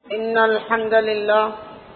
إن الحمد لله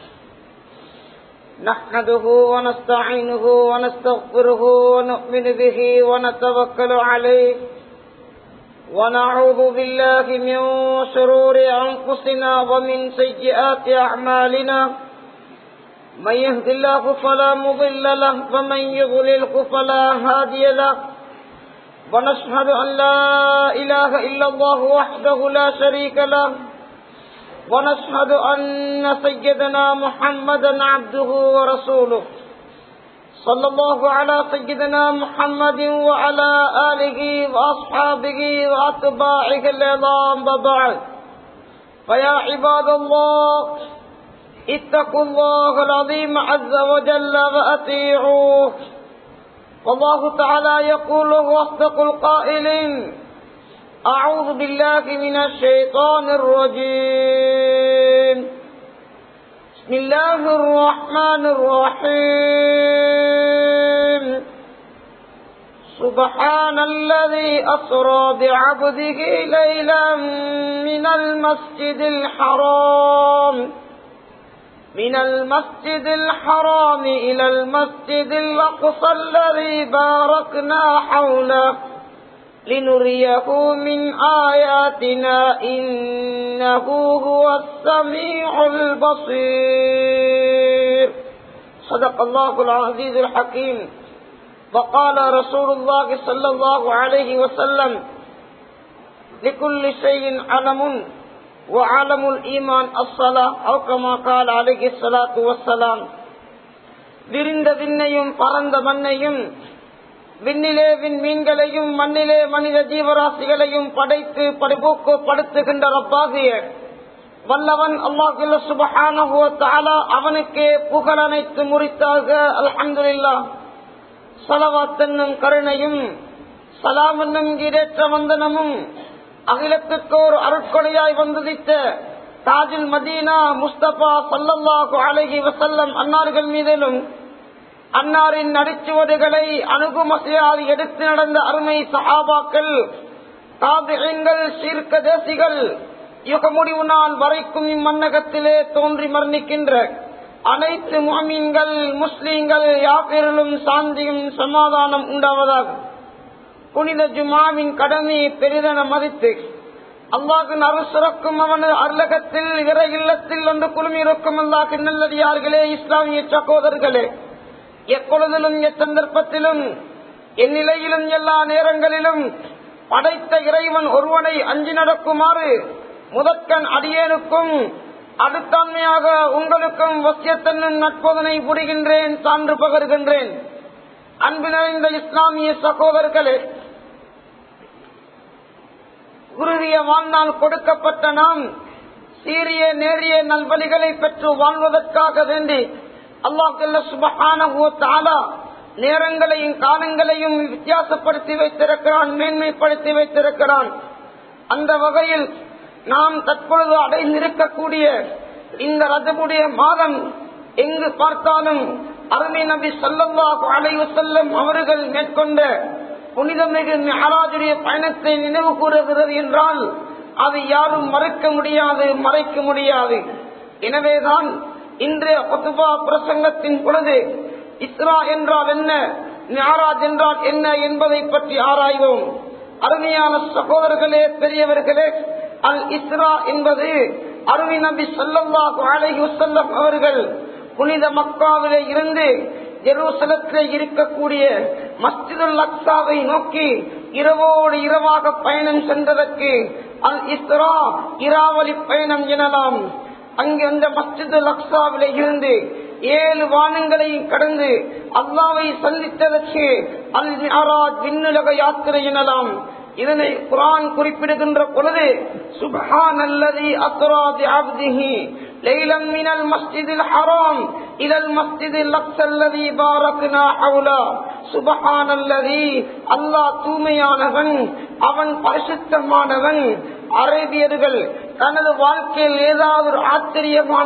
نحمده ونستعينه ونستغفره ونؤمن به ونتوكل عليه ونعوذ بالله من شرور أنفسنا ومن سيئات أعمالنا من يهد الله فلا مضل له ومن يضلله فلا هادي له ونشهد أن لا إله إلا الله وحده لا شريك له ونشهد أن سيدنا محمدا عبده ورسوله صلى الله على سيدنا محمد وعلى آله وأصحابه وأتباعه العظام وبعد فيا عباد الله اتقوا الله العظيم عز وجل وأطيعوه والله تعالى يقول واصدق القائلين أعوذ بالله من الشيطان الرجيم بسم الله الرحمن الرحيم سبحان الذي أسرى بعبده ليلا من المسجد الحرام من المسجد الحرام إلى المسجد الأقصى الذي باركنا حوله لنريه من آياتنا إنه هو السميع البصير صدق الله العزيز الحكيم وقال رسول الله صلى الله عليه وسلم لكل شيء علم وعالم الإيمان الصلاة أو كما قال عليه الصلاة والسلام விரிந்த விண்ணையும் பரந்த மண்ணையும் விண்ணிலே விண் மீன்களையும் மண்ணிலே மனித ஜீவராசிகளையும் படைத்து படுபோக்கு படுத்துகின்ற ரப்பாகிய வல்லவன் அல்லாஹுல்ல சுபஹானஹுவத்தாலா அவனுக்கே புகழ் அனைத்து முறித்தாக அல்ஹம்துலில்லா சலவாத் என்னும் கருணையும் சலாம் என்னும் ஈரேற்ற வந்தனமும் அகிலத்துக்கோர் அருட்கொடையாய் வந்துதித்த தாஜுல் மதீனா முஸ்தபா சல்லல்லாஹு அலஹி வசல்லம் அன்னார்கள் மீதிலும் அன்னாரின் நடிச்சுவடுகளை அணுகுமசையால் எடுத்து நடந்த அருமை சஹாபாக்கள் தாபிகங்கள் சீர்க்க தேசிகள் யுக முடிவு நாள் வரைக்கும் இம்மன்னகத்திலே தோன்றி மரணிக்கின்ற அனைத்து முகமீன்கள் முஸ்லீம்கள் யாப்பிரலும் சாந்தியும் சமாதானம் உண்டாவதாக புனித ஜுமாவின் கடமையை பெரிதென மதித்து அல்லாஹின் அருள் சுரக்கும் அவனது அருளகத்தில் இற இல்லத்தில் ஒன்று குழுமியிருக்கும் அல்லாஹின் நல்லடியார்களே இஸ்லாமிய சகோதரர்களே எப்பொழுதிலும் எச்சந்தர்ப்பத்திலும் எந்நிலையிலும் எல்லா நேரங்களிலும் படைத்த இறைவன் ஒருவனை அஞ்சி நடக்குமாறு முதற்கண் அடியேனுக்கும் அடுத்தாண்மையாக உங்களுக்கும் வசியத்தன்னும் நட்போதனை புரிகின்றேன் சான்று பகர்கின்றேன் அன்பு நிறைந்த இஸ்லாமிய சகோதரர்களே குருதிய வாழ்நாள் கொடுக்கப்பட்ட நாம் சீரிய நேரிய நல்வழிகளை பெற்று வாழ்வதற்காக வேண்டி அல்லாஹல்ல சுபகான நேரங்களையும் காலங்களையும் வித்தியாசப்படுத்தி வைத்திருக்கிறான் மேன்மைப்படுத்தி வைத்திருக்கிறான் அந்த வகையில் நாம் தற்பொழுது அடைந்திருக்கக்கூடிய இந்த ரதமுடைய மாதம் எங்கு பார்த்தாலும் அருமை நபி சொல்லல்லாஹு அலைவு செல்லும் அவர்கள் மேற்கொண்ட புனிதமிகு மகாராஜுடைய பயணத்தை நினைவு கூறுகிறது என்றால் அதை யாரும் மறைக்க முடியாது மறைக்க முடியாது எனவேதான் இன்றைய ஒத்துபா பிரசங்கத்தின் பொழுது இஸ்ரா என்றால் என்ன ஞாராஜ் என்றால் என்ன என்பதை பற்றி ஆராய்வோம் அருமையான சகோதரர்களே பெரியவர்களே அல் இஸ்ரா என்பது அருமை நபி சொல்லல்லாஹு அலைஹி செல்லம் அவர்கள் புனித மக்காவிலே இருந்து ஜெருசலத்திலே இருக்கக்கூடிய மஸ்ஜிதுல் அக்சாவை நோக்கி இரவோடு இரவாக பயணம் சென்றதற்கு அல் இஸ்ரா இராவலி பயணம் எனலாம் அங்கு அந்த மஸ்ஜிதுல் அக்சாவிலே இருந்து ஏழு வானங்களையும் கடந்து அல்லாவை சந்தித்ததற்கு அல் மிஹராஜ் விண்ணுலக யாத்திரை எனலாம் இதனை குரான் குறிப்பிடுகின்ற பொழுது சுபஹான் அல்லது அத்ராதி அப்திஹி ليلا من المسجد الحرام إلى المسجد الأقصى الذي باركنا حوله سبحان الذي الله தூய்மையானவன் அவன் பரிசுத்தமானவன் அரேபியர்கள் தனது வாழ்க்கையில் ஏதாவது ஒரு ஆச்சரியமான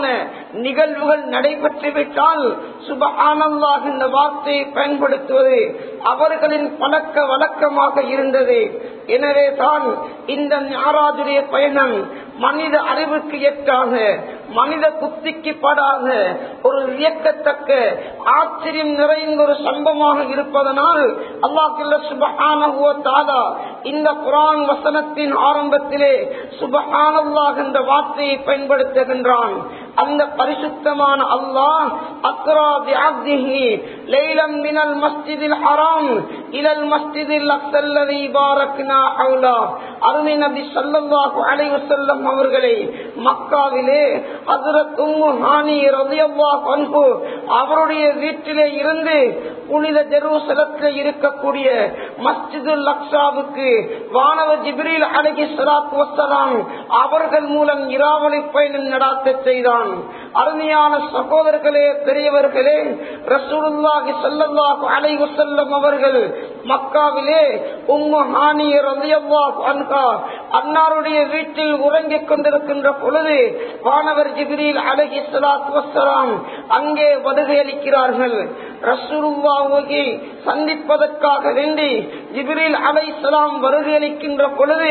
நிகழ்வுகள் நடைபெற்றுவிட்டால் சுபஹானல்லாஹ் இந்த வார்த்தையை பயன்படுத்துவது அவர்களின் பழக்க வழக்கமாக இருந்தது எனவே தான் இந்த ஞாராஜுடைய பயணம் மனித அறிவுக்கு எட்டாக மனித புத்திக்கு படாத ஒரு வியக்கத்தக்க ஆச்சரியம் நிறைந்த ஒரு சம்பவமாக இருப்பதனால் அல்லாஹுல்ல சுபஹானஹுவ தாலா இந்த குரான் வசனத்தின் ஆரம்பத்திலே சுபஹானல்லாஹ் என்ற வார்த்தையை பயன்படுத்துகின்றான் அந்த பரிசுத்தமான அல்லாஹ் அக்ரா பிஅப்திஹி லைலம் மினல் மஸ்ஜிதில் ஹராம் இலல் மஸ்ஜிதில் அக்ஸல்லதி பாரக்னா ஹவுலா அருமை நபி ஸல்லல்லாஹு அலைஹி வஸல்லம் அவர்களை மக்காவிலே ஹஜ்ரத் உம்மு ஹானி ரலியல்லாஹு அன்ஹு அவருடைய வீட்டிலே இருந்து புனித ஜெருசலத்தில் இருக்கக்கூடிய மஸ்ஜிதுல் அக்ஸாவுக்கு வானவ ஜிப்ரீல் அலைஹி ஸலாத்து வஸ்ஸலாம் அவர்கள் மூலம் இராவலை பயணம் நடாத்த செய்தான் அருமையான சகோதரர்களே பெரியவர்களே ரசூலுல்லாஹி ஸல்லல்லாஹு அலைஹி வஸல்லம் அவர்கள் மக்காவிலே உம்மு ஹானி ரலியல்லாஹு அன்ஹா அன்னாருடைய வீட்டில் உறங்கிக் கொண்டிருக்கின்ற பொழுது வானவர் ஜிப்ரீல் அலைஹி ஸலாத்து வஸ்ஸலாம் அங்கே வருகை அளிக்கிறார்கள் ரசூலுல்லாஹை சந்திப்பதற்காக வேண்டி ஜிப்ரீல் அலைஹிஸ்ஸலாம் வருகை அளிக்கின்ற பொழுது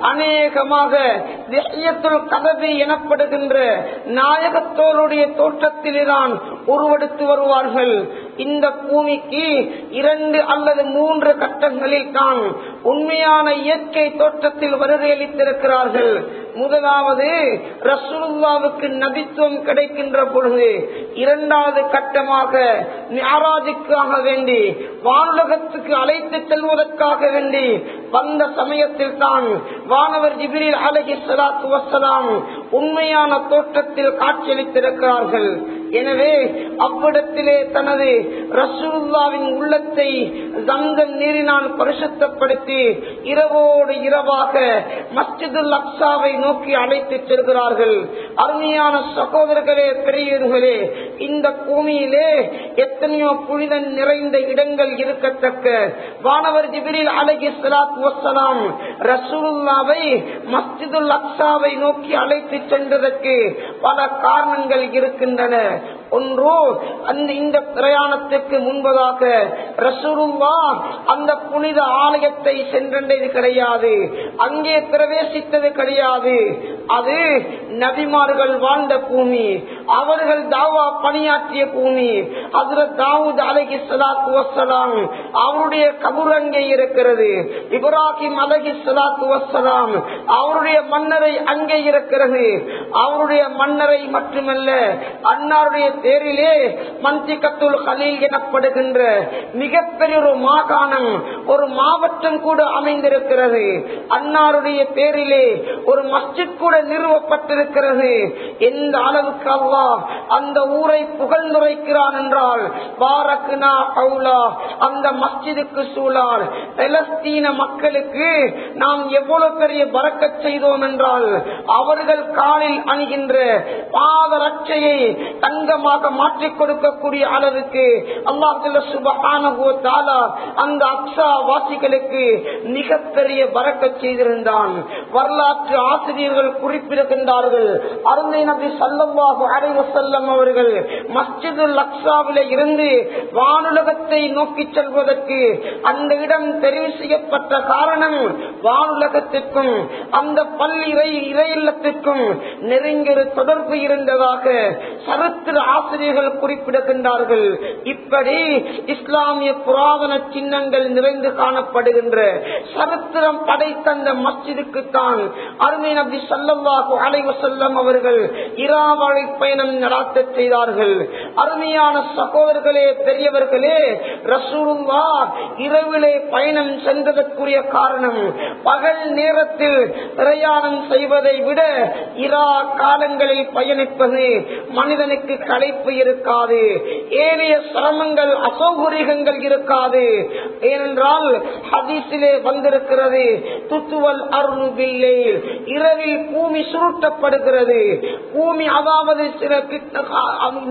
அநேகமாக திஹ்யத்துல் கதபி எனப்படுகின்ற நாயகத்தோருடைய தோற்றத்தில்தான் உருவெடுத்து வருவார்கள் இந்த பூமிக்கு இரண்டு அல்லது மூன்று கட்டங்களில் தான் உண்மையான இயற்கை தோற்றத்தில் வருகை அளித்திருக்கிறார்கள் முதலாவது ரசூலுல்லாவுக்கு நபித்துவம் கிடைக்கின்ற பொழுது இரண்டாவது கட்டமாக ஞாராஜுக்காக வேண்டி வானுலகத்துக்கு அழைத்து செல்வதற்காக வேண்டி வந்த சமயத்தில் தான் வானவர் ஜிபிரில் அலஹி சலாத்து வசலாம் உண்மையான தோற்றத்தில் காட்சியளித்திருக்கிறார்கள் எனவே அவ்விடத்திலே தனது ரசூல்லாவின் உள்ளத்தை தங்கம் நீரினால் பரிசுத்தப்படுத்தி இரவோடு இரவாக மஸ்ஜிதுல் அக்ஸாவை நோக்கி அழைத்து செல்கிறார்கள் அருமையான சகோதரர்களே பெரியவர்களே இந்த பூமியிலே எத்தனையோ புனிதன் நிறைந்த இடங்கள் இருக்கத்தக்க வானவர் ஜிபிரில் அலகி சலாத் வசலாம் ரசூலுல்லாவை மஸ்ஜிதுல் அக்ஸாவை நோக்கி அழைத்து சென்றதற்கு பல காரணங்கள் இருக்கின்றன ஒன்று அந்த இந்த பிரயாணத்துக்கு முன்பதாக ரசூலுல்லா அந்த புனித ஆலயத்தை சென்றது கிடையாது அங்கே பிரவேசித்தது கிடையாது அது நபிமார்கள் வாழ்ந்த பூமி அவர்கள் தாவா பணியாற்றிய பூமி அதுல தாவூத் அலகி சலாத்து வசலாம் அவருடைய கபூர் அங்கே இருக்கிறது இப்ராஹிம் அலகி சலாத்து வசலாம் அவருடைய மன்னரை அங்கே இருக்கிறது அவருடைய மன்னரை மட்டுமல்ல அன்னாருடைய பேரிலே மந்திகத்துல் கலீல் எனப்படுகின்ற மிகப்பெரிய ஒரு மாகாணம் ஒரு மாவட்டம் கூட அமைந்திருக்கிறது அன்னாருடைய பேரிலே ஒரு மஸ்ஜித் கூட நிறுவப்பட்டிருக்கிறது எந்த அளவுக்கு அல்லா அந்த ஊரை புகழ்ந்துரைக்கிறான் என்றால் பாரக்னா கவுலா அந்த மஸ்ஜிதுக்கு சூழால் பலஸ்தீன மக்களுக்கு நாம் எவ்வளவு பெரிய பறக்க செய்தோம் என்றால் அவர்கள் காலில் அணிகின்ற பாதரட்சையை தங்கமாக மாற்றிக் கொடுக்கக்கூடிய அளவுக்கு அல்லாஹுல்ல சுபஹானஹு தஆலா அந்த அக்ஸா வாசிகளுக்கு மிகப்பெரிய பறக்க செய்திருந்தான் வரலாற்று ஆசிரியர்கள் குறிப்பிடுகின்றார்கள் அருந்தை நபி சல்லல்லாஹு அலைஹி வஸல்லம் அவர்கள் மஸ்ஜிதுல் அக்ஸாவிலே இருந்து வானுலகத்தை நோக்கி செல்வதற்கு அந்த இடம் தெரிவு செய்யப்பட்ட காரணம் வானுலகத்திற்கும் அந்த பள்ளி இறை இறையில்லத்திற்கும் நெருங்கிய ஒரு தொடர்பு இருந்ததாக சரித்திர ஆசிரியர்கள் குறிப்பிடுகின்றார்கள் இப்படி இஸ்லாமிய புராதன சின்னங்கள் நிறைந்து காணப்படுகின்ற சரித்திரம் படைத்த அந்த மஸ்ஜிதுக்கு தான் அருமை நபி சல்லல்லாஹு அலைஹி வஸல்லம் அவர்கள் இராவழி பயணம் நடாத்த செய்தார்கள் அருமையான சகோதரர்களே பெரியவர்களே ரசூலுல்லா இரவிலே பயணம் சென்றதற்குரிய காரணம் பகல் நேரத்தில் பிரயாணம் செய்வதை விட இரா காலங்களில் பயணிப்பது மனிதனுக்கு களைப்பு இருக்காது ஏனைய சிரமங்கள் அசௌகரியங்கள் இருக்காது ஏனென்றால் ஹதீஸிலே வந்திருக்கிறது துத்துவல் அருள்பில்லை இரவில் பூமி சுருட்டப்படுகிறது பூமி அதாவது சில கிட்ட- நெருக்கமான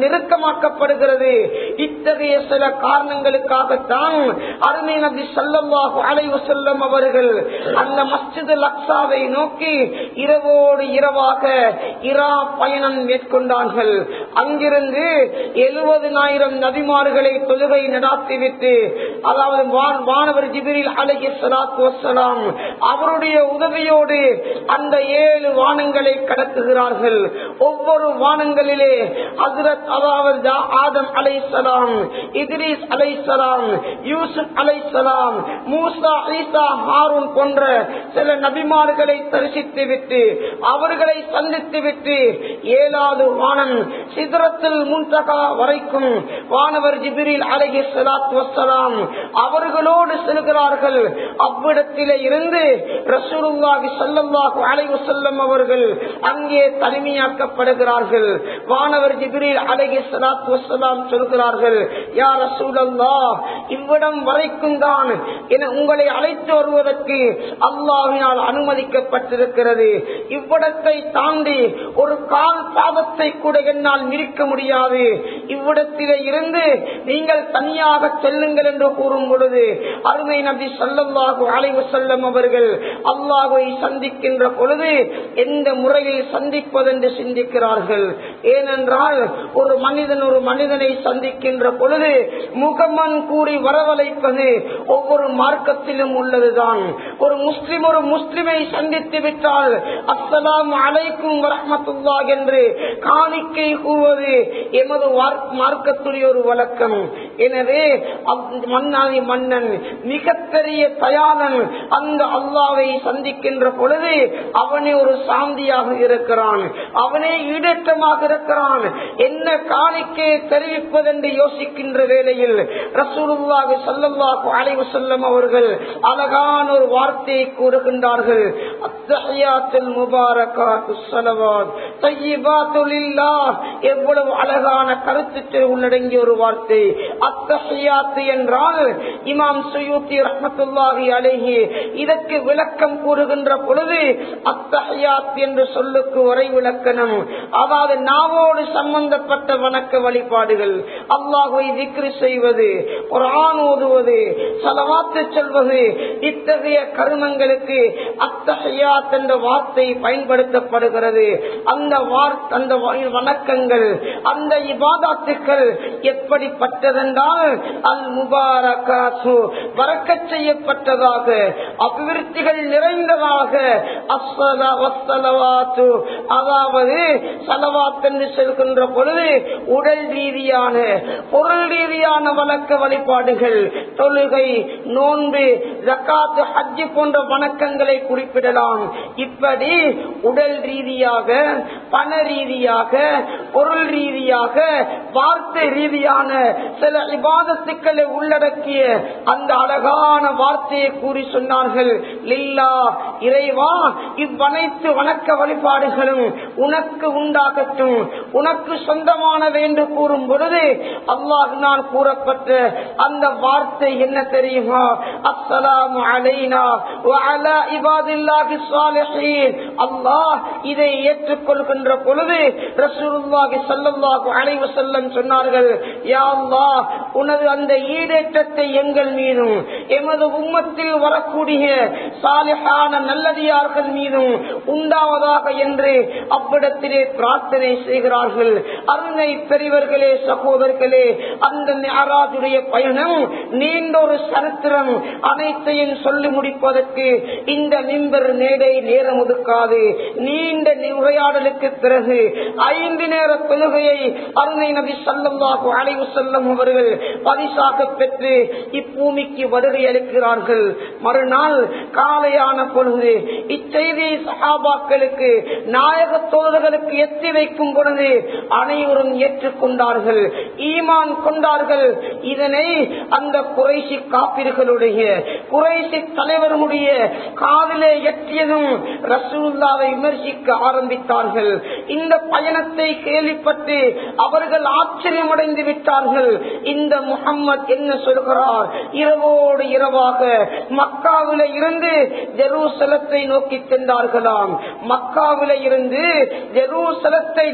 கடினமாக்கப்படுகிறது இத்தகைய சில காரணங்களுக்காகத்தான் அருமை நபி சல்லல்லாஹு அலைவு செல்லும் அவர்கள் அந்த மஸ்ஜிது லக்ஸாவை நோக்கி இரவோடு இரவாக இரா பயணம் மேற்கொண்டார்கள் அங்கிருந்து எழுபதினாயிரம் நபிமார்களை தொழுகை நடாத்திவிட்டு அதாவது வான்- வானவர் ஜிபிரில் அலகி சலாத்து வசலாம் அவருடைய உதவியோடு அந்த ஏழு வானங்களை கடத்துகிறார்கள் ஒவ்வொரு வானங்களிலே ஹசரத் அதாவது தா- ஆதம் அலைசலாம் இத்ரீஸ் அலைசலாம் யூசுப் அலைசலாம் மூசா ஈசா ஹாரூன் போன்ற சில நபிமார்களை தரிசித்து விட்டு அவர்களை சந்தித்து விட்டு ஏழாவது வானம் சிதறத்தில் முன்தகா வரைக்கும் வானவர் ஜிபிரில் அலகி சலாத் வசலாம் அவர்களோடு செல்கிறார்கள் அவ்விடத்திலே இருந்து ரசூலுல்லாஹி ஸல்லல்லாஹு அலைஹி வஸல்லம் அவர்கள் அங்கே தனிமையாக்கப்படுகிறார்கள் வானவர் ஜிப்ரீல் அலைஹி ஸலாத்து வஸலாம் சொல்கிறார்கள் யா ரசூலல்லாஹ் இவ்விடம் வரைக்கும் தான் என உங்களை அழைத்து வருவதற்கு அல்லாஹ்வினால் அனுமதிக்கப்பட்டிருக்கிறது இவ்விடத்தை தாண்டி ஒரு கால் பாதத்தை கூட என்னால் மிரிக்க முடியாது இவ்விடத்திலே இருந்து நீங்கள் தனியாக செல்லுங்கள் என்று கூறும் பொழுது அருமை நபி சல்லல்லாஹு அலைவு செல்லம் அவர்கள் அல்லாஹை சந்திக்கின்ற பொழுது எந்த முறையில் சந்திப்பதென்று சிந்திக்கிறார்கள் ஏனென்றால் ஒரு மனிதன் ஒரு மனிதனை சந்திக்கின்ற பொழுது முகமன் கூறி வரவழைப்பது ஒவ்வொரு மார்க்கத்திலும் உள்ளதுதான் ஒரு முஸ்லிம் ஒரு முஸ்லிமை சந்தித்து விட்டால் அஸ்ஸலாம் அலைக்கும் வரமத்துல்லா என்று காணிக்கை கூறுவது எமது வார்- மார்க்கத்துடைய ஒரு வழக்கம் எனவே அவ்- மன்னாதி மன்னன் மிகப்பெரிய தயாளன் அந்த அல்லாவை சந்திக்கின்ற பொழுது அவனே ஒரு சாந்தியாக இருக்கிறான் அவனே ஈடேற்றமாக இருக்கிறான் என்ன காணிக்கையை தெரிவிப்பதென்று யோசிக்கின்ற வேளையில் ரசூலுல்லாஹி ஸல்லல்லாஹு அலைஹி வஸல்லம் அவர்கள் அழகான ஒரு வார்த்தையை கூறுகின்றார்கள் அத்தஹியாத்துல் முபாரகாத்துஸ் ஸலவாத் தய்யிபாத்து லில்லாஹ் எவ்வளவு அழகான கருத்துக்கள் உள்ளடங்கிய ஒரு வார்த்தை அத்தஹியாத்து என்றால் இமாம் சுயூத்தி ரஹ்மத்துல்லாஹி அலைஹி இதற்கு விளக்கம் கூறுகின்ற பொழுது அத்தஹியாத் என்று சொல்லுக்கு ஒரே விளக்கணம் அதாவது நாவோடு சம்பந்தப்பட்ட வணக்க வழிபாடுகள் அல்லாஹை திக்ரு செய்வது ஒரு ஆண் ஓதுவது சலவாத்து சொல்வது இத்தகைய கருமங்களுக்கு அத்தகையாத் என்ற வார்த்தை பயன்படுத்தப்படுகிறது அந்த வார்த்தை அந்த வ- வணக்கங்கள் அந்த இபாதாத்துக்கள் எப்படிப்பட்டதென்றால் அல் முபாரகாசு வரக்கச் செய்யப்பட்டதாக அபிவிருத்திகள் நிறைந்ததாக அஸ்ஸலா வஸ்ஸலவாத்து அதாவது சலவாத் என்று சொல்கின்ற பொழுது உடல் ரீதியான பொருள் ரீதியான வழக்க வழிபாடுகள் தொழுகை நோன்பு ஜக்காத்து ஹஜ்ஜி போன்ற வணக்கங்களை குறிப்பிடலாம் இப்படி உடல் ரீதியாக பண ரீதியாக பொருள் ரீதியாக வார்த்தை ரீதியான சில இபாதத்துக்களை உள்ளடக்கிய அந்த அழகான வார்த்தையை கூறி சொன்னார்கள் லில்லா இறைவா இவ்வனைத்து வணக்க வழிபாடுகளும் உனக்கு உண்டாகட்டும் உனக்கு சொந்தமானது என்று கூறும் பொழுது அல்லாஹ் நான் கூறப்பட்ட அந்த வார்த்தை என்ன தெரியுமா அஸ்ஸலாமு அலைனா வஅலா இபாதில்லாஹி ஸாலிஹீன் அல்லாஹ் இதை ஏற்றுக்கொள்கின்ற பொழுது ரசூலுல்லாஹி ஸல்லல்லாஹு அலைஹி வஸல்லம் சொன்னார்கள் யா அல்லாஹ் உனது அந்த ஈடேற்றத்தை எங்கள் மீதும் எமது உம்மத்தில் வரக்கூடிய சாலிஹான நல்லதியார்கள் மீதும் உண்டாவதாக என்று அவ்விடத்திலே பிரார்த்தனை செய்கிறார்கள் அருணை பெரியவர்களே சகோதரர்களே அந்த ஞாராஜுடைய பயணம் நீண்ட ஒரு சரித்திரம் அனைத்தையும் சொல்லி முடிப்பதற்கு இந்த மிம்பர் மேடை நேரம் ஒதுக்காது நீண்ட உரையாடலுக்கு பிறகு ஐந்து நேர தொழுகையை அருணை நபி சல்லல்லாஹு அலைவு செல்லும் அவர்கள் பரிசாக பெற்று இப்பூமிக்கு வருகை அளிக்கிறார்கள் மறுநாள் காலையான பொழுது இச்செய்தியை சஹாபாக்களுக்கு நாயக தோழர்களுக்கு எத்தி வைக்கும் பொழுது அனைவரும் ஏற்றுக்கொண்டார்கள் ஈமான் கொண்டார்கள் இதனை அந்த குறைசி காப்பீர்களுடைய குறைசி தலைவர்களுடைய காதிலே எட்டியதும் ரசூல்லாவை விமர்சிக்க ஆரம்பித்தார்கள் இந்த பயணத்தை கேள்விப்பட்டு அவர்கள் ஆச்சரியமடைந்து விட்டார்கள் இந்த முகம்மது என்ன சொல்கிறார் இரவோடு இரவாக மக்காவில இருந்து ஜெருசலத்தை நோக்கி சென்றார்களாம் மக்காவில இருந்து ஜெருசலத்தை நோக்கி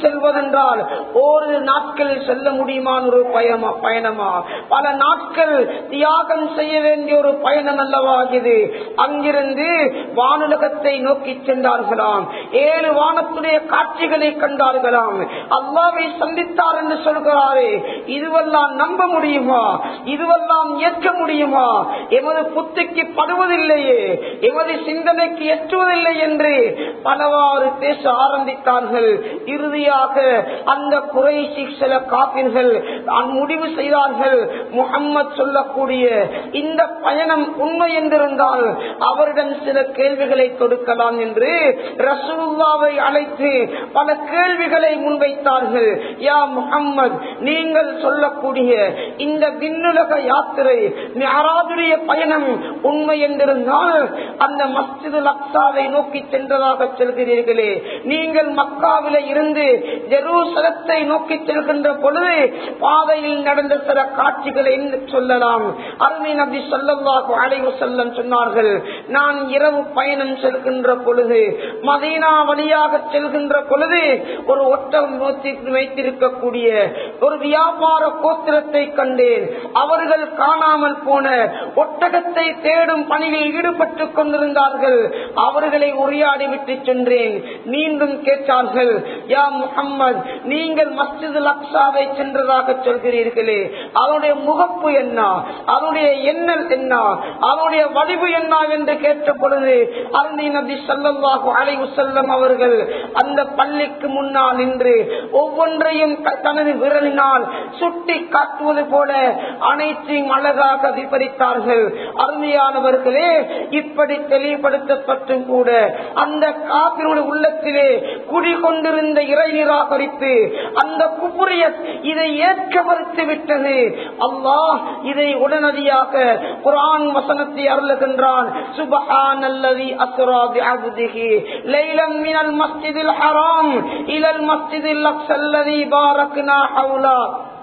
செல்வதென்றால் ஒரு நாட்களில் செல்ல முடியுமான ஒரு பயமா பயணமா பல நாட்கள் தியாகம் செய்ய வேண்டிய ஒரு பயணம் அல்லவா இது அங்கிருந்து வானுலகத்தை நோக்கி சென்றார்களாம் ஏழு வானத்துடைய காட்சிகளை கண்டார்களாம் அல்லாவை சந்தித்தார் என்று சொல்கிறாரே இதுவெல்லாம் நம்ப முடியுமா இதுவெல்லாம் ஏற்க முடியுமா எமது புத்திக்கு படுவதில்லையே எமது சிந்தனைக்கு எட்டுவதில்லை என்று பலவாறு பேச ஆரம்பித்தார்கள் இறுதியாக அந்த குறைசி சில காப்பிர்கள் முடிவு செய்தார்கள் முகம்மது சொல்லக்கூடிய இந்த பயணம் உண்மை என்றிருந்தால் அவரிடம் சில கேள்விகளை கொடுக்கலாம் என்று ரசூல்லாவை அழைத்து பல கேள்விகளை முன்வைத்தார்கள் யா முகம்மது நீங்கள் சொல்லக்கூடிய இந்த விண்ணுலக யாத்திரை மியாராஜுடைய பயணம் உண்மை என்றிருந்தால் அந்த மஸ்ஜிது அக்சாவை நோக்கி சென்றதாக செல்கிறீர்களே நீங்கள் மக்காவில இருந்து ஜெருசலத்தை நோக்கி செல்கின்ற பொழுது பாதையில் நடந்த சில காட்சிகளை சொல்லலாம் அருமை நபி சொல்லல்லாஹு அலைவு செல்லம் சொன்னார்கள் நான் இரவு பயணம் செல்கின்ற பொழுது மதீனா வழியாக செல்கின்ற பொழுது ஒரு ஒட்டம் வைத்திருக்கக்கூடிய ஒரு வியாபார கோத்திரத்தை கண்டேன் அவர்கள் காணாமல் போன ஒட்டகத்தை தேடும் பணியில் ஈடுபட்டுக் கொண்டிருந்தார்கள் அவர்களை உரையாடி விட்டு சென்றேன் மீண்டும் கேட்டார்கள் யா முகம்மது நீங்கள் மஸ்ஜிது அக்சாவை சென்றதாக சொல்கிறீர்களே அவருடைய முகப்பு என்ன அவருடைய எண்ணல் என்ன அவருடைய வடிவு என்ன என்று கேட்ட பொழுது அருணி நபி சல்லாஹு அலைவு செல்லம் அவர்கள் அந்த பள்ளிக்கு முன்னால் நின்று ஒவ்வொன்றையும் தனது விரலினால் சுட்டி காட்டுவது போல அனைத்தையும் அழகாக விபரித்தார்கள் அருமையானவர்களே இப்படி தெளிவுபடுத்தப்பட்டும் கூட அந்த காப்பினுடைய உள்ளத்திலே குடிகொண்டிருந்த இறை நிராகரித்து அந்த குபுரிய இதை ஏற்க மறுத்து விட்டது அல்லாஹ் இதை உடனடியாக குரான் வசனத்தை அருளுகின்றான் சுபஹான் அல்லதி அஸ்ரா பிஅப்திஹி லைலம் மினல் மஸ்ஜிதில் ஹராம் இலல் மஸ்ஜிதில் அக்ஸல்லதி பாரக்னா ஹவுலா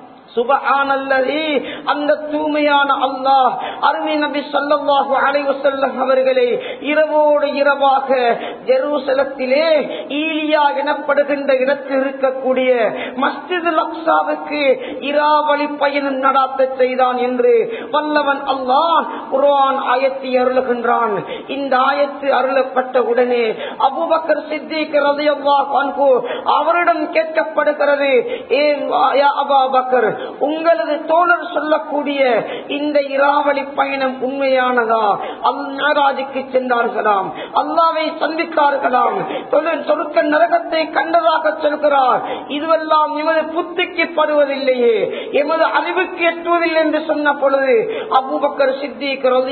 சுபஹானல்லதி அந்த தூய்மையான அல்லாஹ் அருமை நபி ஸல்லல்லாஹு அலைஹி வஸல்லம் அவர்களை இரவோடு இரவாக ஜெருசலத்திலே ஈலியா எனப்படுகின்ற இடத்தில் இருக்கக்கூடிய மஸ்ஜிதுல் அக்ஸாவுக்கு இராவளி பயணம் நடாத்த செய்தான் என்று வல்லவன் அல்லாஹ் குர்ஆன் ஆயத்தை அருளுகின்றான் இந்த ஆயத்து அருளப்பட்ட உடனே அபூபக்கர் சித்திக் ரலியல்லாஹு அன்ஹு அவரிடம் கேட்கப்படுகிறது ஏ யா அபூபக்கர் உங்களது தோழர் சொல்லக்கூடிய இந்த இராவளி பயணம் உண்மையானதா அல்லாஜுக்கு சென்றார்களாம் அல்லாவை சந்தித்தார்களாம் தொழில் சொருக்க நரகத்தை கண்டதாக சொல்கிறார் இதுவெல்லாம் எமது புத்திக்கு படுவதில்லையே எமது அறிவுக்கு எட்டுவதில்லை என்று சொன்ன பொழுது அபுபக்கர் சித்திக் ரதி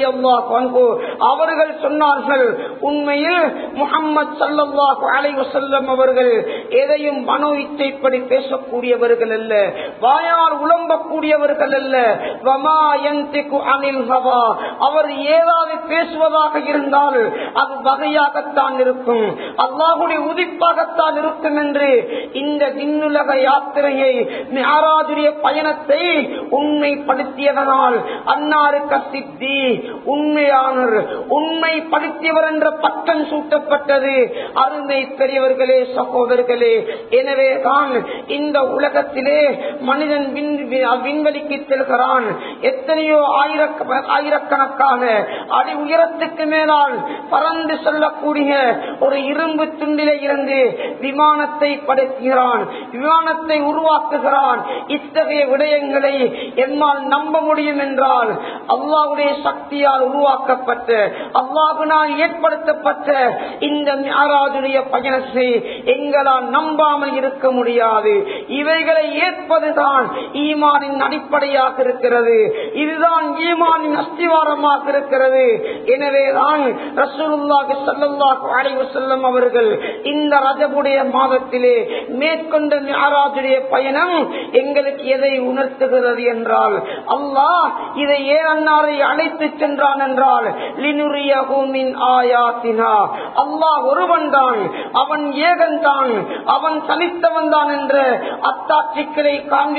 அவர்கள் சொன்னார்கள் உண்மையில் முகம்மது சல்லாஹு அலைவு செல்லம் அவர்கள் எதையும் மனோ இச்சைப்படி பேசக்கூடியவர்கள் அல்ல வாயால் உழம்பக்கூடியவர்கள் அல்ல வமா யந்திகு அனில் ஹவா அவர் ஏதாவது பேசுவதாக இருந்தால் அது வகையாகத்தான் இருக்கும் அல்லாஹுடைய உதிப்பாகத்தான் இருக்கும் என்று இந்த விண்ணுலக யாத்திரையை மியாராஜுடைய பயணத்தை உண்மைப்படுத்தியதனால் அன்னாருக்கு சித்தி உண்மையானர் உண்மைப்படுத்தியவர் என்ற பட்டம் சூட்டப்பட்டது அருமை பெரியவர்களே சகோதரர்களே எனவே தான் இந்த உலகத்திலே மனிதன் விண் விண்வெளிக்கு செல்கிறான் எத்தனையோ ஆயிரக்க ஆயிரக்கணக்கான அடி உயரத்துக்கு மேலால் பறந்து செல்லக்கூடிய ஒரு இரும்பு துண்டிலே இருந்து விமானத்தை படைக்கிறான் விமானத்தை உருவாக்குகிறான் இத்தகைய விடயங்களை எம்மால் நம்ப முடியும் என்றால் அல்லாவுடைய சக்தியால் உருவாக்கப்பட்ட அல்லாஹுனால் ஏற்படுத்தப்பட்ட இந்த மியாராஜுடைய பயணத்தை எங்களால் நம்பாமல் இருக்க முடியாது இவைகளை ஏற்பதுதான் ஈமானின் அடிப்படையாக இருக்கிறது இதுதான் ஈமானின் அஸ்திவாரமாக இருக்கிறது எனவேதான் ரசூலுல்லாஹி ஸல்லல்லாஹு அலைஹி வஸல்லம் அவர்கள் இந்த ரஜபுடைய மாதத்திலே மேற்கொண்ட மிஅராஜுடைய பயணம் எங்களுக்கு எதை உணர்த்துகிறது என்றால் அல்லாஹ் இதை ஏன் அன்னாரை அழைத்து சென்றான் என்றால் லினுரியஹு மின் ஆயாத்தினா அல்லாஹ் ஒருவன் தான் அவன் ஏகன் தான் அவன் தனித்தவன் தான் என்ற அத்தாட்சிகளை காண்பிப்பதற்கு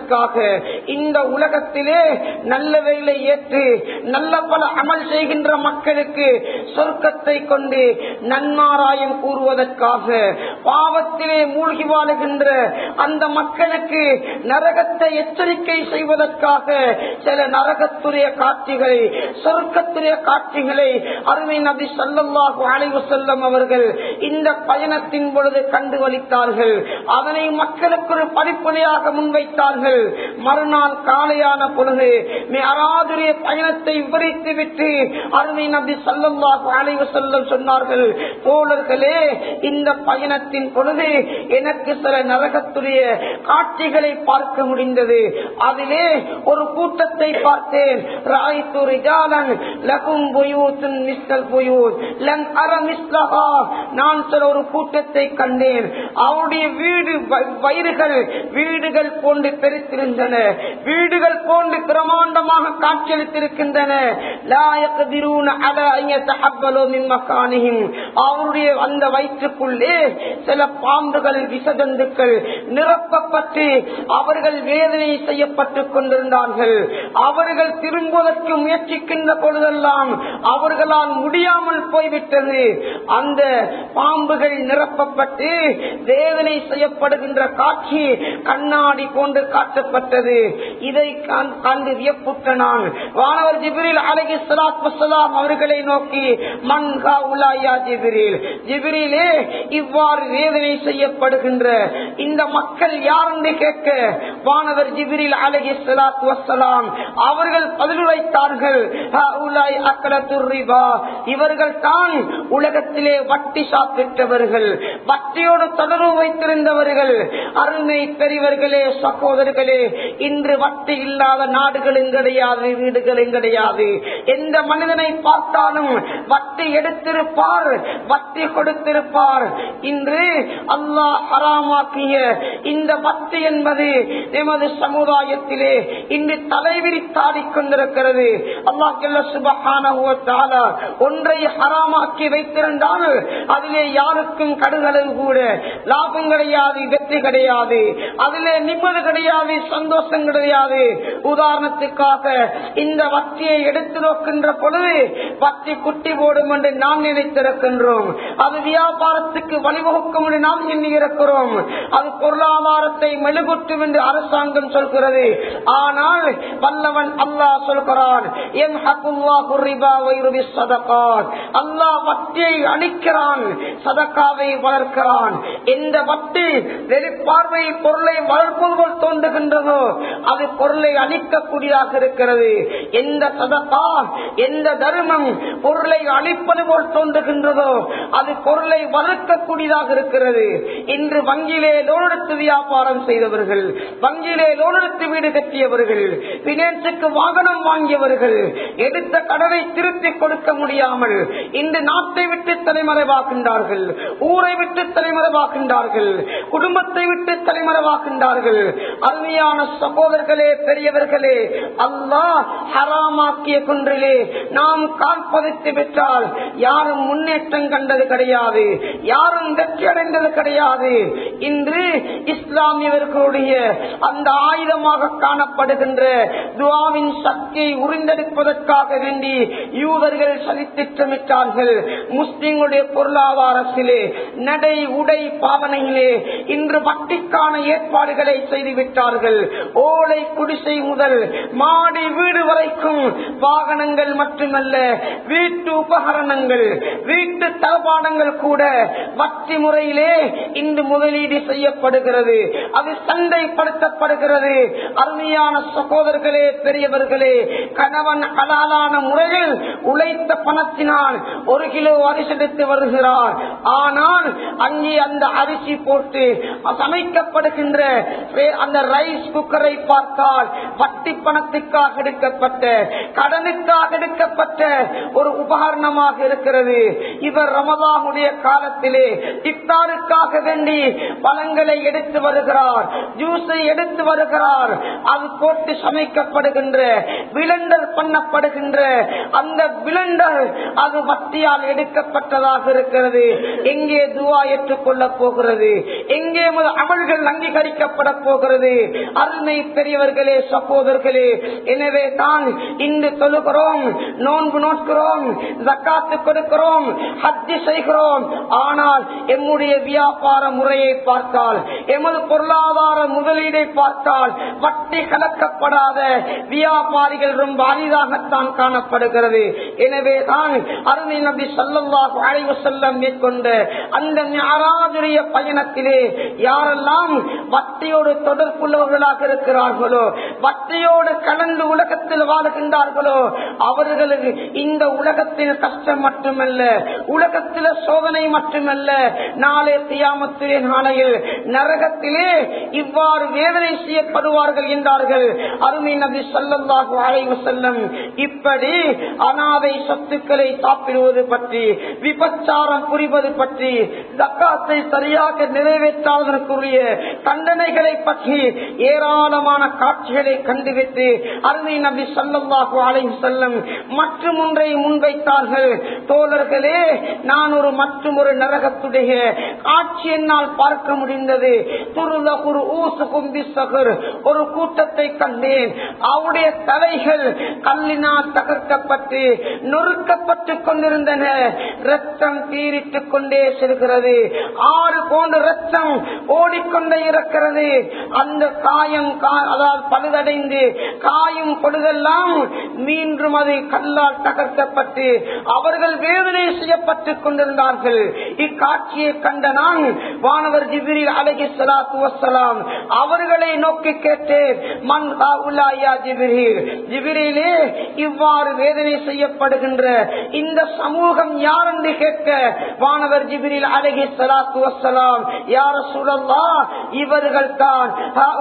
பயணத்திற்காக இந்த உலகத்திலே நல்லவைகளை ஏற்று நல்ல பல அமல் செய்கின்ற மக்களுக்கு சொர்க்கத்தை கொண்டு நன்மாராயம் கூறுவதற்காக பாவத்திலே மூழ்கி வாழுகின்ற அந்த மக்களுக்கு நரகத்தை எச்சரிக்கை செய்வதற்காக சில நரகத்துடைய காட்சிகளை சொர்க்கத்துடைய காட்சிகளை அருமை நபி சல்லல்லாஹு அலைவு செல்லம் அவர்கள் இந்த பயணத்தின் பொழுது கண்டு வலித்தார்கள் அதனை மக்களுக்கு ஒரு படிப்படியாக முன்வைத்தார்கள் மறுநாள் காலையான பொழுது அராதுரிய பயணத்தை விவரித்து விட்டு அருமை நபி சல்லல்லாஹு அலைவு செல்லம் சொன்னார்கள் தோழர்களே இந்த பயணத்தின் பொழுது எனக்கு சில நரகத்துடைய காட்சிகளை பார்க்க முடிந்தது அதிலே ஒரு கூட்டத்தை பார்த்தேன் ராய்த்து ரிஜாலன் லகும் புயூத்தின் மிஸ்டல் புயூத் லன் அர மிஸ்லஹா நான் சில ஒரு கூட்டத்தை கண்டேன் அவருடைய வீடு வ- வயிறுகள் வீடுகள் போன்று பெருத்திருந்தன வீடுகள் போன்று பிரமாண்டமாக காட்சியளித்திருக்கின்றன லா யக்திரூன அலா அன் யதஹப்பலு மின் மக்கானிஹிம் அவருடைய அந்த வயிற்றுக்குள்ளே சில பாம்புகள் விஷஜந்துக்கள் நிரப்பப்பட்டு அவர்கள் வேதனை செய்யப்பட்டுக் கொண்டிருந்தார்கள் அவர்கள் திரும்புவதற்கு முயற்சிக்கின்ற பொழுதெல்லாம் அவர்களால் முடியாமல் போய்விட்டது அந்த பாம்புகள் நிரப்பப்பட்டு வேதனை செய்யப்படுகின்ற காட்சி கண்ணாடி போன்று காட்டப்பட்டது இதை காண்- கண்டு வியப்புற்ற நான் வானவர் ஜிபிரில் அலகி சலாத் வசலாம் அவர்களை நோக்கி மன்கா உலாயா ஜிபிரில் ஜிபிரிலே இவ்வாறு வேதனை செய்யப்படுகின்ற இந்த மக்கள் யார் என்று கேட்க வானவர் ஜிபிரில் அலகி சலாத் வசலாம் அவர்கள் பதிலுரைத்தார்கள் ஹாஉலாய் அக்கலத்துர் ரிபா. இவர்கள் தான் உலகத்திலே வட்டி சாப்பிட்டவர்கள் வட்டியோடு தொடர்பு வைத்திருந்தவர்கள் அருமை பெரியவர்களே சகோதரர்களே இன்று வட்டி இல்லாத நாடுகளும் கிடையாது வீடுகளும் கிடையாது எந்த மனிதனை பார்த்தாலும் வட்டி எடுத்திருப்பார் வட்டி கொடுத்திருப்பார் இன்று அல்லாஹ் ஹராமாக்கிய இந்த வட்டி என்பது எமது சமுதாயத்திலே இன்று தலைவிரித்தாடிக் கொண்டிருக்கிறது அல்லாஹ் சுபஹானஹு வ தஆலா ஒன்றை ஹராமாக்கி வைத்திருந்தால் அதிலே யாருக்கும் கடுகளவு கூட லாபம் கிடையாது வெற்றி கிடையாது அதிலே நிம்மதி கிடையாது சந்தோஷம் கிடையாது உதாரணத்துக்காக இந்த வட்டியை எடுத்து நோக்கின்ற பொழுது வட்டி குட்டி போடும் என்று நாம் நினைத்திருக்கின்றோம் அது வியாபாரத்துக்கு வழிவகுக்கும் என்று நாம் எண்ணி இருக்கிறோம் அது பொருளாதாரத்தை மெழுகுட்டும் என்று அரசாங்கம் சொல்கிறது ஆனால் வல்லவன் அல்லாஹ் சொல்கிறான் எம் ஹக்குல்லாஹு ரிபா வைருபி சதகாத் அல்லாஹ் வட்டியை அழிக்கிறான் சதக்காவை வளர்க்கிறான் எந்த வட்டி வெளிப்பார்வை பொருளை வளர்ப்பது போல் தோன்றுகின்றதோ அது பொருளை அழிக்கக்கூடியதாக இருக்கிறது எந்த சதக்கா எந்த தர்மம் பொருளை அழிப்பது போல் தோன்றுகின்றதோ அது பொருளை வளர்க்கக்கூடியதாக இருக்கிறது இன்று வங்கியிலே லோன் எடுத்து வியாபாரம் செய்தவர்கள் வங்கியிலே லோன் எடுத்து வீடு கட்டியவர்கள் பினான்சுக்கு வாகனம் வாங்கியவர்கள் எடுத்த கடனை திருத்தி கொடுக்க முடியாமல் இன்று நாட்டை விட்டு தலைமறைவாக்கின்றார்கள் ஊரை விட்டு தலைமறைவாக்கின்றார்கள் குடும்பத்தை விட்டு தலைமறைவாக்கின்றார்கள் அருமையான சகோதரர்களே பெரியவர்களே அல்லாஹ் ஹராமாக்கிய குன்றிலே நாம் கால் பதித்து விட்டால் யாரும் முன்னேற்றம் கண்டது கிடையாது யாரும் வெற்றி அடைந்தது கிடையாது இன்று இஸ்லாமியர்களுடைய அந்த ஆயுதமாக காணப்படுகின்ற துவாவின் சக்தியை உறிந்தெடுப்பதற்காக வேண்டி யூதர்கள் சதித்திட்டமிட்டார்கள் முஸ்லிம்களுடைய பொருளாதாரத்திலே நடை உடை பாவனையிலே இன்று வட்டிக்கான ஏற்பாடுகளை செய்துவிட்டார்கள் ஓலை குடிசை முதல் மாடி வீடு வரைக்கும் வாகனங்கள் மட்டுமல்ல வீட்டு உபகரணங்கள் வீட்டு தளபாடங்கள் கூட வட்டி முறையிலே இன்று முதலீடு செய்யப்படுகிறது அது சந்தைப்படுத்தப்படுகிறது அருமையான சகோதரர்களே பெரியவர்களே கணவன் ஹலாலான முறையில் உழைத்த பணத்தினால் ஒரு கிலோ அரிசி எடுத்து வருகிறார் ஆனால் அங்கே அந்த அரிசி போட்டு சமைக்கப்படுகின்ற அந்த ரைஸ் குக்கரை பார்த்தால் வட்டி பணத்துக்காக எடுக்கப்பட்ட கடனுக்காக எடுக்கப்பட்ட ஒரு உபகரணமாக இருக்கிறது இவர் ரமதானுடைய காலத்திலே இஃப்தாருக்காக வேண்டி பழங்களை எடுத்து வருகிறார் ஜூஸை எடுத்து வருகிறார் அது போட்டு சமைக்கப்படுகின்ற விலண்டர் பண்ணப்படுகின்ற அந்த விலண்டர் அது வட்டியால் எடுக்கப்பட்டதாக இருக்கிறது எங்கே துவா ஏற்றுக்கொள்ள போகிறது எங்கே முதல் அமல்கள் அங்கீகரிக்கப்பட போகிறது அருமை பெரியவர்களே சகோதரர்களே எனவே தான் இன்று தொழுகிறோம் நோன்பு நோக்கிறோம் ஜக்காத்து கொடுக்கிறோம் ஹஜ்ஜி செய்கிறோம் ஆனால் எம்முடைய வியாபார முறையை பார்த்தால் எமது பொருளாதார முதலீடை பார்த்தால் வட்டி கலக்கப்படாத வியாபாரிகள் ரொம்ப அரிதாகத்தான் காணப்படுகிறது எனவே தான் அருமை நபி சொல்லல்லாஹு அழைவு செல்லம் மேற்கொண்ட அந்த ஞாராஜுடைய பயணத்திலே யாரெல்லாம் வட்டியோடு தொடர்புள்ளவர்களாக இருக்கிறார்களோ வட்டியோடு கலந்து உலகத்தில் வாழுகின்றார்களோ அவர்களுக்கு இந்த உலகத்தில் கஷ்டம் மட்டுமல்ல உலகத்தில சோதனை மட்டுமல்ல நாளே தியாமத்திலே நாளையில் நரகத்திலே இவ்வாறு வேதனை செய்யப்படுவார்கள் என்றார்கள் அருமை நபி சொல்லல்லாஹு அலைவு செல்லம் இப்படி அனாதை சொத்துக்களை சாப்பிடுவது பற்றி விபச்சாரம் புரிவது பற்றி தக்காத்தை சரியாக நிறைவேற்றாததற்குரிய தண்டனைகளை பற்றி ஏராளமான காட்சிகளை கண்டுவிட்டு அருமை நபி சொல்லல்லாஹு அலைவு செல்லம் மற்றும் ஒன்றை முன்வைத்தார்கள் தோழர்களே நான் ஒரு மற்றும் ஒரு நரகத்துடைய காட்சி என்னால் பார்க்க முடிந்தது துருலகுரு ஊசு கும்பி சகர் ஒரு கூட்டத்தை கண்டேன் அவருடைய தலைகள் கல்லினால் தகர்க்கப்பட்டு நொறுக்கப்பட்டு கொண்டிருந்தன ரத்தம் தீரிட்டுக் கொண்டே செல்கிறது ஆறு போன்ற ரத்தம் ஓடிக்கொண்டே இருக்கிறது அந்த காயம் கா- அதாவது பழுதடைந்து காயும் பொழுதெல்லாம் மீண்டும் அது கல்லால் தகர்க்கப்பட்டு அவர்கள் வேதனை செய்யப்பட்டுக் கொண்டிருந்தார்கள் இக்காட்சியை கண்ட நான் வானவர் ஜிபிரில் அலகி சலாத்து வசலாம் அவர்களை நோக்கி கேட்டேன் மன் ஹாவுலாயா ஜிபிரில் ஜிபிரிலே இவ்வாறு வேதனை செய்யப்படுகின்ற இந்த சமூகம் யார் என்று கேட்க வானவர் ஜிபிரில் அலகி சலாத்து வசலாம் யார சுழல்லா இவர்கள் தான்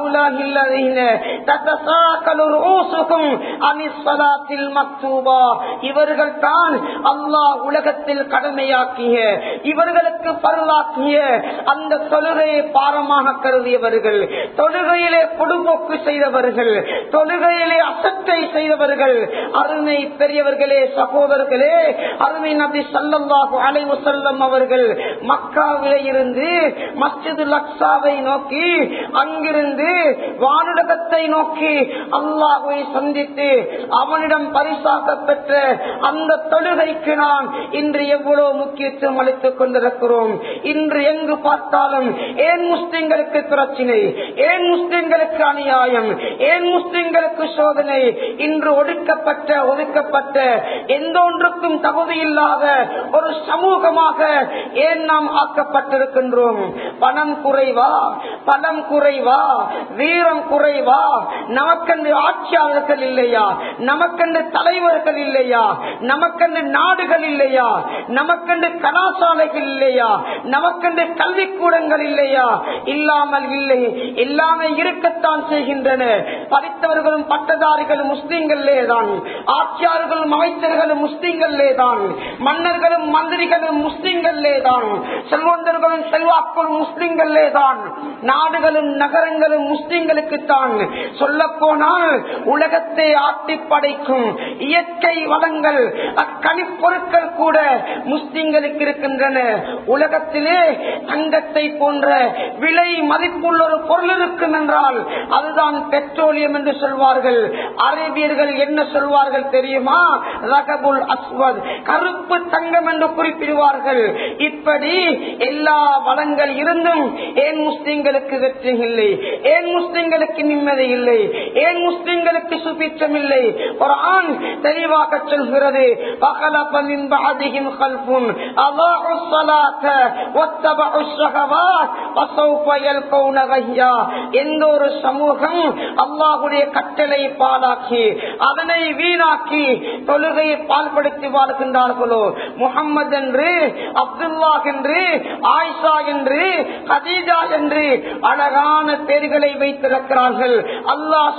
இவர்கள் தான் அல்லாஹ் உலகத்தில் கடமையாக்கிய இவர்களுக்கு பரவாக்கிய அந்த தொழுகையை பாரமாக கருதியவர்கள் தொழுகையிலே பொடுபோக்கு செய்தவர்கள் தொழுகையிலே அசத்தை செய்தவர்கள் அருமை பெரியவர்களே சகோதரர்களே அருமை நபி சல்லல்லாஹு அலைவு செல்லம் அவர்கள் மக்காவிலே இருந்து மஸ்ஜிது லக்ஸாவை நோக்கி அங்கிருந்து வானுலகத்தை நோக்கி அல்லாஹுவை சந்தித்து அவனிடம் பரிசாக பெற்ற அந்த தொழுகைக்கு நாம் இன்று எவ்வளவு முக்கியத்துவம் அளித்துக் கொண்டிருக்கிறோம் இன்று எங்கு பார்த்தாலும் ஏன் முஸ்லிம்களுக்கு பிரச்சனை ஏன் முஸ்லிம்களுக்கு அநியாயம் ஏன் முஸ்லிம்களுக்கு சோதனை இன்று ஒடுக்கப்பட்ட ஒதுக்கப்பட்ட எந்த ஒன்றுக்கும் தகுதி இல்லாத ஒரு சமூகமாக ஏன் நாம் ஆக்கப்பட்டிருக்கின்றோம் பணம் குறைவா பணம் குறைவா வீரம் குறைவா நமக்கென்று ஆட்சியாளர்கள் இல்லையா நமக்கென்று தலைவர்கள் இல்லையா நமக்கென்று நாடுகள் இல்லையா நமக்கென்று கலாசாலைகள் இல்லையா நமக்கென்று கல்விக்கூடங்கள் இல்லையா இல்லாமல் இல்லை எல்லாமே இருக்கத்தான் செய்கின்றன படித்தவர்களும் பட்டதாரிகளும் முஸ்லிம்களே தான் ஆட்சியாளர்களும் அமைச்சர்களும் முஸ்லிம்களே தான் மன்னர்களும் மந்திரிகளும் முஸ்லிம்களே தான் செல்வந்தர்களும் செல்வாக்களும் முஸ்லிம்களே தான் நாடுகளும் நகரங்களும் முஸ்லிம்களுக்கு தான் சொல்ல போனால் உலகத்தை ஆட்டி படைக்கும் இயற்கை வளங்கள் அக்கனிப்பொருட்கள் கூட முஸ்லிம்களுக்கு இருக்கின்றன உலகத்திலே தங்கத்தை போன்ற விலை மதிப்புள்ள ஒரு பொருள் இருக்கும் என்றால் அதுதான் பெட்ரோலியம் என்று சொல்வார்கள் அரேபியர்கள் என்ன சொல்வார்கள் தெரியுமா ரகபுல் அஸ்வத் கருப்பு தங்கம் என்று குறிப்பிடுவார்கள் இப்படி எல்லா வளங்கள் இருந்தும் ஏன் முஸ்லிம்களுக்கு வெற்றி இல்லை ஏன் முஸ்லிம்களுக்கு நிம்மதி இல்லை ஏன் முஸ்லிம்களுக்கு சுபிச்சம் இல்லை ஒரு ஆண் தெளிவாக சொல்கிறது فخلف من بعدهم خلف أضاعوا الصلاة واتبعوا الشهوات فسوف يلقون غيا எந்த ஒரு சமூகம் அல்லாஹுடைய கட்டளை பாலாக்கி அதனை வீணாக்கி தொழுகையை பால்படுத்தி வாழ்கின்றார்களோ முகம்மது என்று அப்துல்லா என்று ஆயிஷா என்று ஹதீஜா என்று அழகான பேர்களை வைத்திருக்கிறார்கள் அல்லாஹ்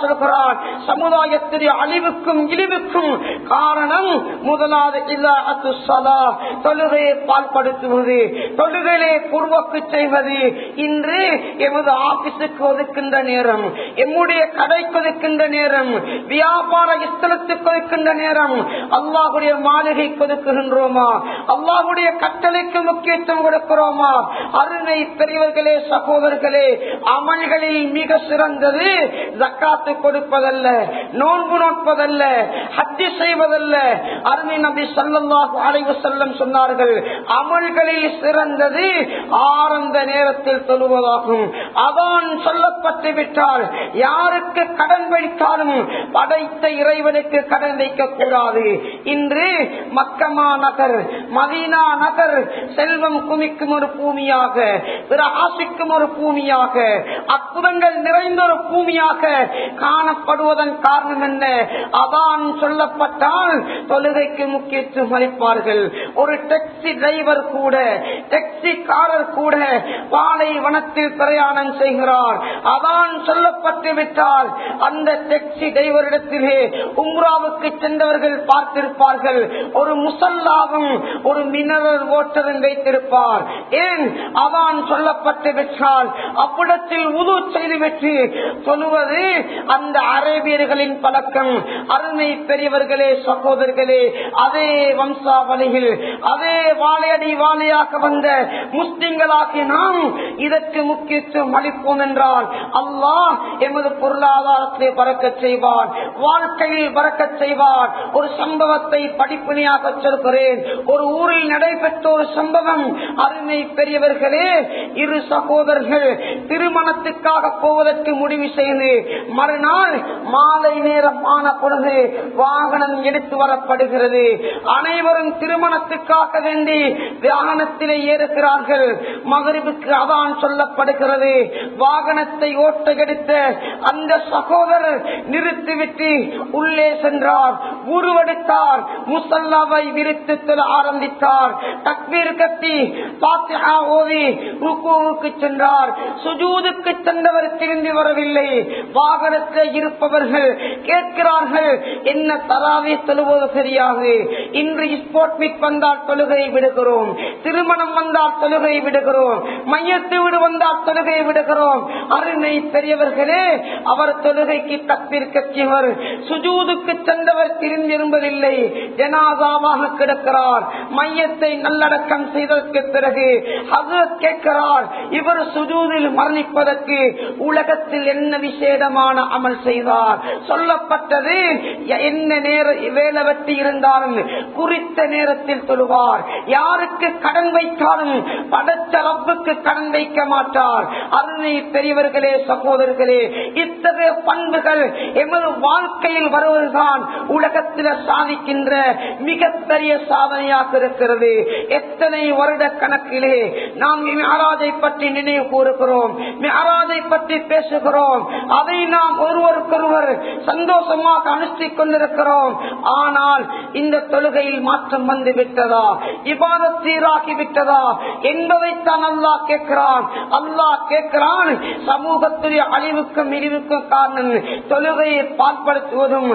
சொல்கிறான் சமுதாயத்துடைய அழிவுக்கும் இழிவுக்கும் காரணம் முதலாவது இல்லாத்து சதா தொழுகையை பால்படுத்துவது தொழுகையிலே பூர்வக்கு செய்வது இன்று எமது ஆபீஸுக்கு ஒதுக்கின்ற நேரம் எம்முடைய கடைக்கு ஒதுக்கின்ற நேரம் வியாபார ஸ்தலத்துக்கு ஒதுக்கின்ற நேரம் அல்லாஹுடைய மாளிகை ஒதுக்குகின்றோமா அல்லாஹுடைய கட்டளைக்கு முக்கியத்துவம் கொடுக்கிறோமா அருமை பெரியவர்களே சகோதரர்களே அமல்களில் மிக சிறந்தது ஜக்காத்து கொடுப்பதல்ல நோன்பு நோட்பதல்ல ஹஜ்ஜி செய்வதல்ல அருமை நபி சல்லல்லாஹு அலைவு செல்லம் சொன்னார்கள் அமல்களில் சிறந்தது ஆரம்ப நேரத்தில் சொல்லுவதாகும் அதான் சொல்லப்பட்டு விட்டால் யாருக்கு கடன் வைத்தாலும் படைத்த இறைவனுக்கு கடன் வைக்க கூடாது இன்று மக்கமா நகர் மதீனா நகர் செல்வம் குமிக்கும் ஒரு பூமியாக பிற ஆசிக்கும் ஒரு பூமியாக அற்புதங்கள் நிறைந்த ஒரு பூமியாக காணப்படுவதன் காரணம் என்ன அதான் சொல்லப்பட்டால் தொழுகைக்கு முக்கியத்துவம் அளிப்பார்கள் ஒரு டாக்ஸி டிரைவர் கூட டாக்ஸிக்காரர் கூட பாலைவனத்தில் பிரயாணம் செய்கிறார் அதான் சொல்லப்பட்டு விட்டால் அந்த டாக்ஸி டிரைவரிடத்திலே உம்ராவுக்கு சென்றவர்கள் பார்த்திருப்பார்கள் ஒரு முசல்லாவும் ஒரு மினரல் ஓட்டரும் வைத்திருப்பார் ஏன் அதான் சொல்லப்பட்டு விட்டால் அவ்விடத்தில் உது செய்துவிட்டு சொல்லுவது அந்த அரேபியர்களின் பழக்கம் அருமை பெரியவர்களே சகோதரர்களே அதே வம்சாவளியில் அதே வாழையடி வாழையாக வந்த முஸ்லிம்களாகி நாம் இதற்கு முக்கியத்துவம் அளிப்போம் என்றால் அல்லாஹ் எமது பொருளாதாரத்தை பறக்க செய்வார் வாழ்க்கையில் பறக்க செய்வார் ஒரு சம்பவத்தை படிப்பினையாக சொல்கிறேன் ஒரு ஊரில் நடைபெற்ற ஒரு சம்பவம் அருமை பெரியவர்களே இரு சகோதரர்கள் திருமணத்துக்காக போவதற்கு முடிவு செய்து மறுநாள் மாலை நேரம் ஆன பொழுது வாகனம் எடுத்து வரப்படுகிறது அனைவரும் திருமணத்துக்காக வேண்டி வாகனத்திலே ஏறுகிறார்கள் மகரிவுக்கு அதான் சொல்லப்படுகிறது வாகனத்தை ஓட்ட எடுத்த அந்த சகோதரர் நிறுத்திவிட்டு உள்ளே சென்றார் உருவெடுத்தார் முசல்லாவை விரித்து தொழ ஆரம்பித்தார் தக்பீர் கட்டி பாத்தியா ஓதி ருக்குவுக்கு சென்றார் சுஜூதுக்கு சென்றவர் திரும்பி வரவில்லை வாகனத்தில் இருப்பவர்கள் கேட்கிறார்கள் என்ன தராவே தொழுவது சரியாது இன்று ஸ்போர்ட் மீட் வந்தால் தொழுகை விடுகிறோம் திருமணம் வந்தால் தொழுகை விடுகிறோம் மையத்து வீடு வந்தால் தொழுகை விடுகிறோம் அருமை பெரியவர்களே அவர் தொழுகைக்கு தப்பீர் கட்சியவர் சுஜூதுக்கு சென்றவர் திரும்பி இரும்பதில்லை ஜனாதாவாக கிடக்கிறார் மையத்தை நல்லடக்கம் செய்ததற்கு பிறகு ஹசரத் கேட்கிறார் இவர் சுஜூதில் மரணிப்பதற்கு உலகத்தில் என்ன விசேடமான அமல் செய்தார் சொல்லப்பட்டது என்ன நேர வேலை வெட்டி இருந்தாலும் குறித்த நேரத்தில் தொழுவார் யாருக்கு கடன் வைத்தாலும் படைத்த ரப்புக்கு கடன் வைக்க மாட்டார் அருணை பெரியவர்களே சகோதரர்களே இத்தகைய பண்புகள் எமது வாழ்க்கையில் வருவதுதான் உலகத்தில் சாதிக்கின்ற மிகப்பெரிய சாதனையாக இருக்கிறது எத்தனை வருட கணக்கிலே நாம் மிகராஜை பற்றி நினைவு கூறுகிறோம் மிகராஜை பற்றி பேசுகிறோம் அதை நாம் ஒருவருக்கொருவர் சந்தோஷமாக அனுஷ்டிக் கொண்டிருக்கிறோம் ஆனால் இந்த தொழுகையில் மாற்றம் வந்து விட்டதா இவ்வாறு சீராகி விட்டதா என்பதைத்தான் அல்லாஹ் கேட்கிறான் அல்லாஹ் கேட்கிறான் சமூகத்துடைய அழிவுக்கும் இழிவுக்கும் காரணம் தொழுகையை பால்படுத்துவதும்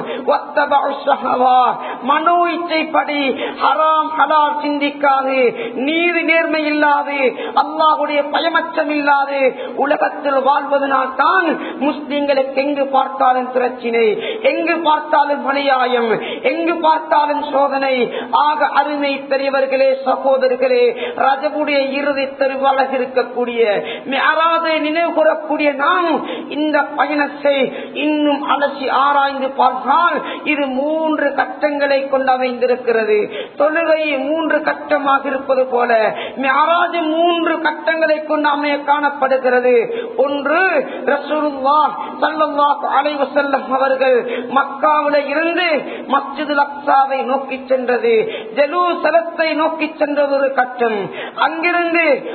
மனோ இச்சைப்படி ஹராம் ஹலால் சிந்திக்காது நீதி நேர்மை இல்லாது அல்லாஹுடைய பயமச்சம் இல்லாது உலகத்தில் வாழ்வதனால் தான் முஸ்லிம்களுக்கு எங்கு பார்த்தாலும் பிரச்சினை எங்கு பார்த்தாலும் அநியாயம் எங்கு பார்த்தாலும் சோதனை ஆக அருமை பெரியவர்களே சகோதரர்களே ரஜபுடைய இறுதி தெருவாக இருக்கக்கூடிய அறாதை நினைவு கூறக்கூடிய நாம் இந்த பயணத்தை இன்னும் அலசி ஆராய்ந்து பார்த்தால் இது மூன்று கட்டங்களை கொண்டு அமைந்திருக்கிறது தொழுகை மூன்று கட்டமாக இருப்பது போல மியாராஜ் மூன்று கட்டங்களை கொண்டு அமைய காணப்படுகிறது ஒன்று ரசூலுல்லா ஸல்லல்லாஹு அலைஹி வஸல்லம் அவர்கள் மக்காவில இருந்து மஸ்ஜிதுல் அக்ஸாவை நோக்கி சென்றது ஜெருசலத்தை நோக்கி சென்றது ஒரு கட்டம் அங்கிருந்து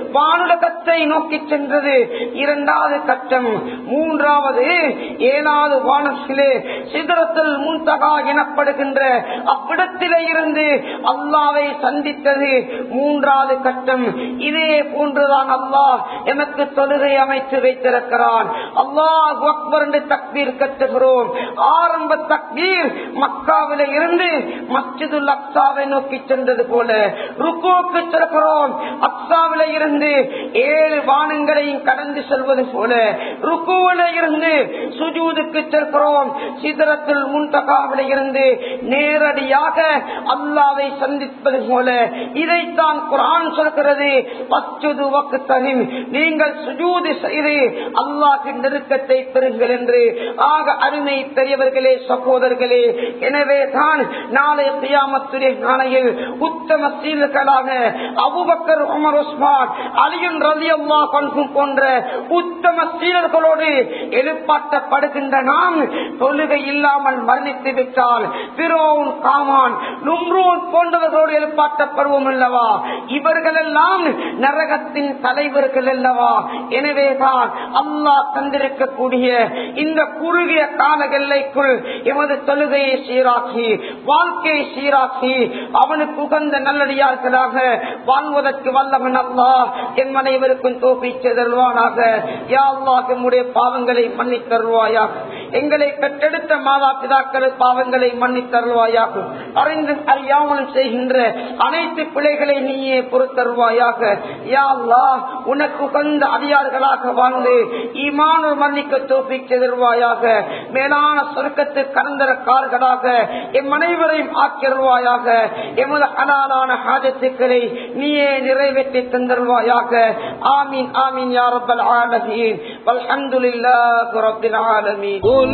வானுலகத்தை நோக்கி சென்றது இரண்டாவது கட்டம் மூன்றாவது ஏழாவது வானத்திலே சிதறத்தில் முன்தகா எனப்படுகின்ற அவ்விடத்திலே இருந்து அல்லாவை சந்தித்தது மூன்றாவது கட்டம் இதே போன்றுதான் அல்லாஹ் எமக்கு தொழுகை அமைத்து வைத்திருக்கிறான் அல்லாஹ் அக்பர் என்று தக்பீர் கட்டுகிறோம் ஆரம்ப தக்பீர் மக்காவில இருந்து மஸ்ஜிதுல் அக்சாவை நோக்கி சென்றது போல ருக்கோக்கு செல்கிறோம் அக்சாவில இருந்து ஏழு வானங்களையும் கடந்து செல்வது போல ருக்குவில இருந்து சுஜூதுக்கு செல்கிறோம் சிதறத்தில் முன்தகாவில இருந்து நேரடியாக அல்லாவை சந்திப்பது போல இதைத்தான் குரான் சொல்கிறது பச்சுது வக்குத்தனின் நீங்கள் சுஜூது செய்து அல்லாஹின் நெருக்கத்தை பெறுங்கள் என்று ஆக அருமை பெரியவர்களே சகோதரர்களே எனவே தான் நாளைய பியாமத்துடைய நாளையில் உத்தம சீல்களாக அபுபக்கர் உமர் உஸ்மான் அலியன் ரவி அல்லா பண்பும் போன்ற உத்தம சீலர்களோடு எழுப்பாட்டப்படுகின்ற நாம் தொழுகை இல்லாமல் மரணித்து விட்டால் பிரோன் காமான் நும்ரூன் போன்றவர்களோடு எழுப்பாட்டப்படுவோம் அல்லவா இவர்கள் எல்லாம் நரகத்தின் தலைவர்கள் அல்லவா எனவேதான் அல்லாஹ் தந்திருக்கக்கூடிய இந்த குறுகிய கால எல்லைக்குள் எமது தொழுகையை சீராக்கி வாழ்க்கையை சீராக்கி அவனுக்கு உகந்த நல்லடியார்களாக வாழ்வதற்கு வல்லவன் அல்லா என் அனைவருக்கும் தோப்பி செதல்வானாக யா அல்லாஹ் எம்முடைய பாவங்களை மன்னித் தருவாயாக எங்களை பெற்றெடுத்த மாதா பிதாக்கள் பாவங்களை மன்னித் தருவாயாக அறிந்து அறியாமலும் செய்கின்ற அனைத்து பிழைகளை நீயே பொறுத்தருவாயாக யா அல்லாஹ் உனக்கு உகந்த அதிகாரிகளாக வாழ்ந்து ஈமானு மன்னிக்க தோப்பி செதல்வாயாக மேலான சொர்க்கத்து கலந்தரக்காரர்களாக எம் அனைவரையும் ஆக்கிருவாயாக எமது அனாலான ஹாஜத்துக்களை நீயே நிறைவேற்றி தந்தருவாயாக ஆமீன் ஆமீன் யா ரப்பல் ஆலமீன் வல்ஹம்துலில்லாஹி ரப்பில் ஆலமீன் قل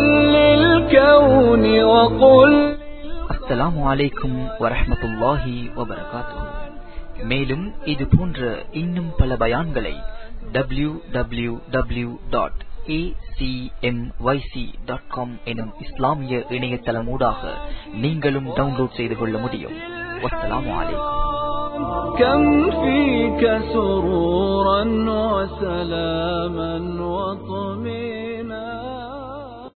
للكون وقل அஸ்ஸலாமு அலைக்கும் வரஹ்மத்துல்லாஹி வபரகாத்துஹு மேலும் இது போன்ற இன்னும் பல பயான்களை W W W dot dot com எனும் இஸ்லாமிய இணையதளமூடாக நீங்களும் டவுன்லோட் செய்து கொள்ள முடியும் வஸ்ஸலாமு அலைக்கும் كم فيك سرورا وسلاما وطمئنا